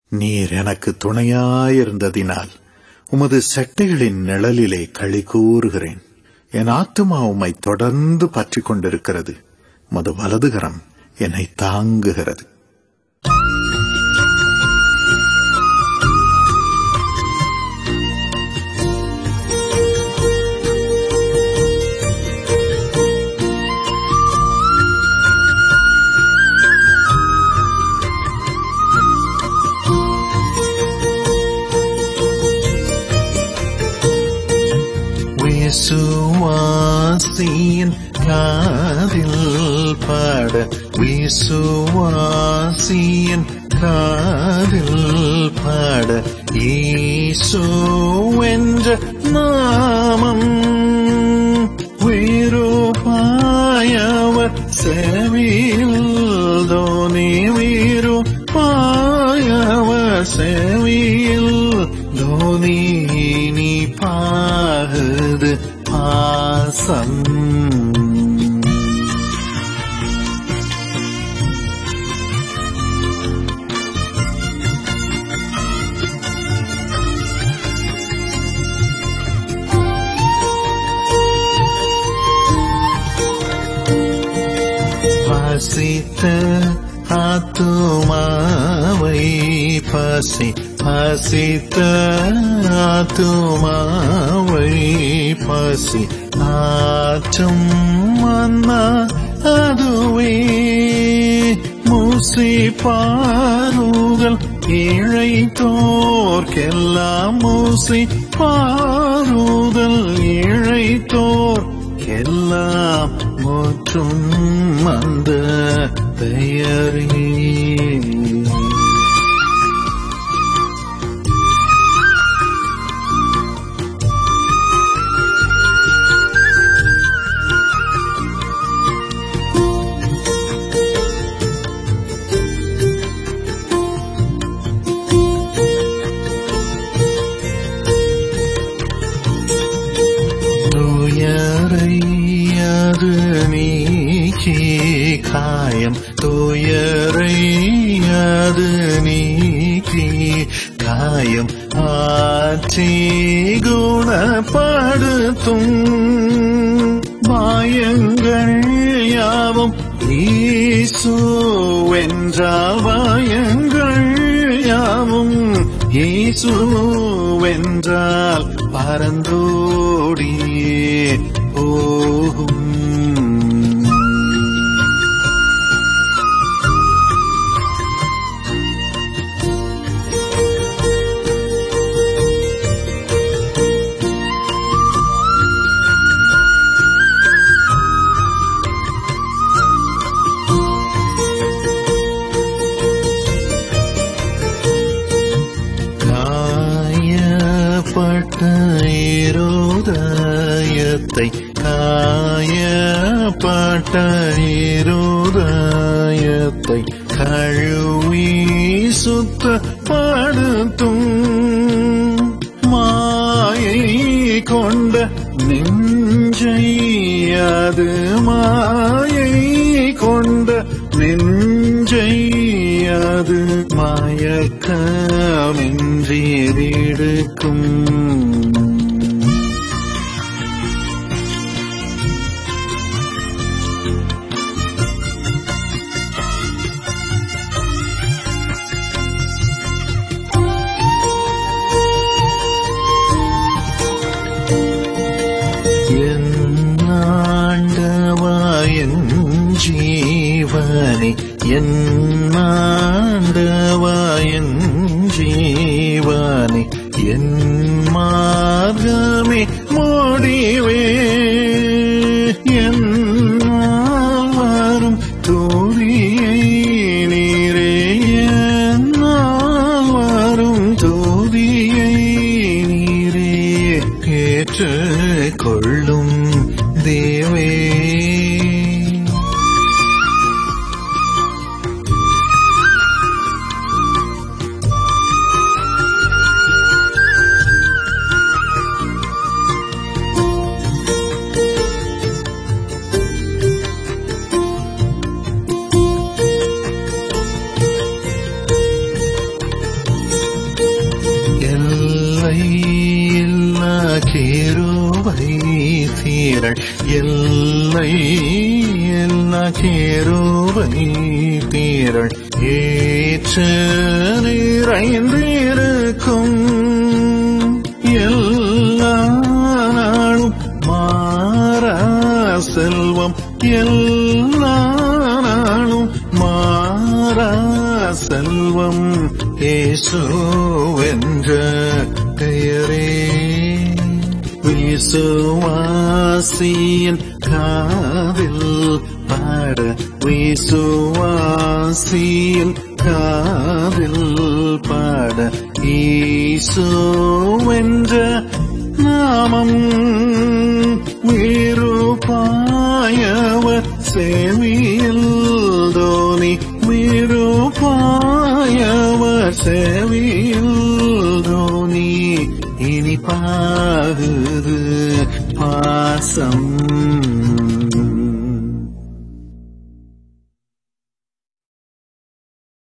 நீர் எனக்கு துணையாயிருந்ததினால் உமது செட்டைகளின் நிழலிலே களி கூறுகிறேன் என் ஆத்துமா உம்மை தொடர்ந்து பற்றிக் கொண்டிருக்கிறது உமது வலதுகரம் என்னை தாங்குகிறது விசுவாசியின் காதில் பாட விசுவாசியின் காதில் பாட ஈசோ என்ற நாமம் வீரோபாயவர் செவியில் தோனி வீரோபாயவர் செவியில் தோனி நீ பாகுது பாசம் பசித்த ஆத்துமாவை பசி பசித்த ஆத்துமாவை பசி ஆற்றும் மன்னா அதுவே மூசி பாருகள் ஏழை தோர்க்கெல்லாம் மூசி பாருதல் ஏழை தோர் எல்லாம் முற்றும் அந்த பெயரே துயரையாது நீக்கி காயம் துயரையாது நீக்கி காயம் ஆற்றி குணப்படுத்தும் பாயங்கள் யாவும் ஈசு வென்றால் பாயங்கள் யாவும் ஈசு வென்றால் பறந்தோடியே போகும் காயப்பட்ட இருதயத்தை காயப்பட்ட இருதயத்தை கழுவி சுத்தப்படுத்தும் மாயை கொண்ட நெஞ்சை அது மாயை கொண்ட நெஞ்சை அது மயக்கமின்றி எடுக்கும் என்னாண்டவாயன் ஜீவனே என்னாண்டவாயன் ஜீவனே என் மார்கமே முடிவே என்னால் வரும் தூரியை நீரே என்னால் வரும் தூரியை நீரே ஏற்றுக் கொள்ளும் தேவே கேருவை தீரள் எல்லை எல்லா கேருவை தீரள் ஏற்ற நிறைந்திருக்கும் எல்லா நாளும் மாறா செல்வம் எல்லா நாளும் மாறா செல்வம் இயேசுவென்ற பெயரே விசுவாசியின் காதில் பாட விசுவாசியின் காதில் பாட ஈசோவென்ற நாமம் விருப்பாயவர் செவியில் தோனி விருப்பாயவர் செவியில் தோனி இனி பாகுது பாசம்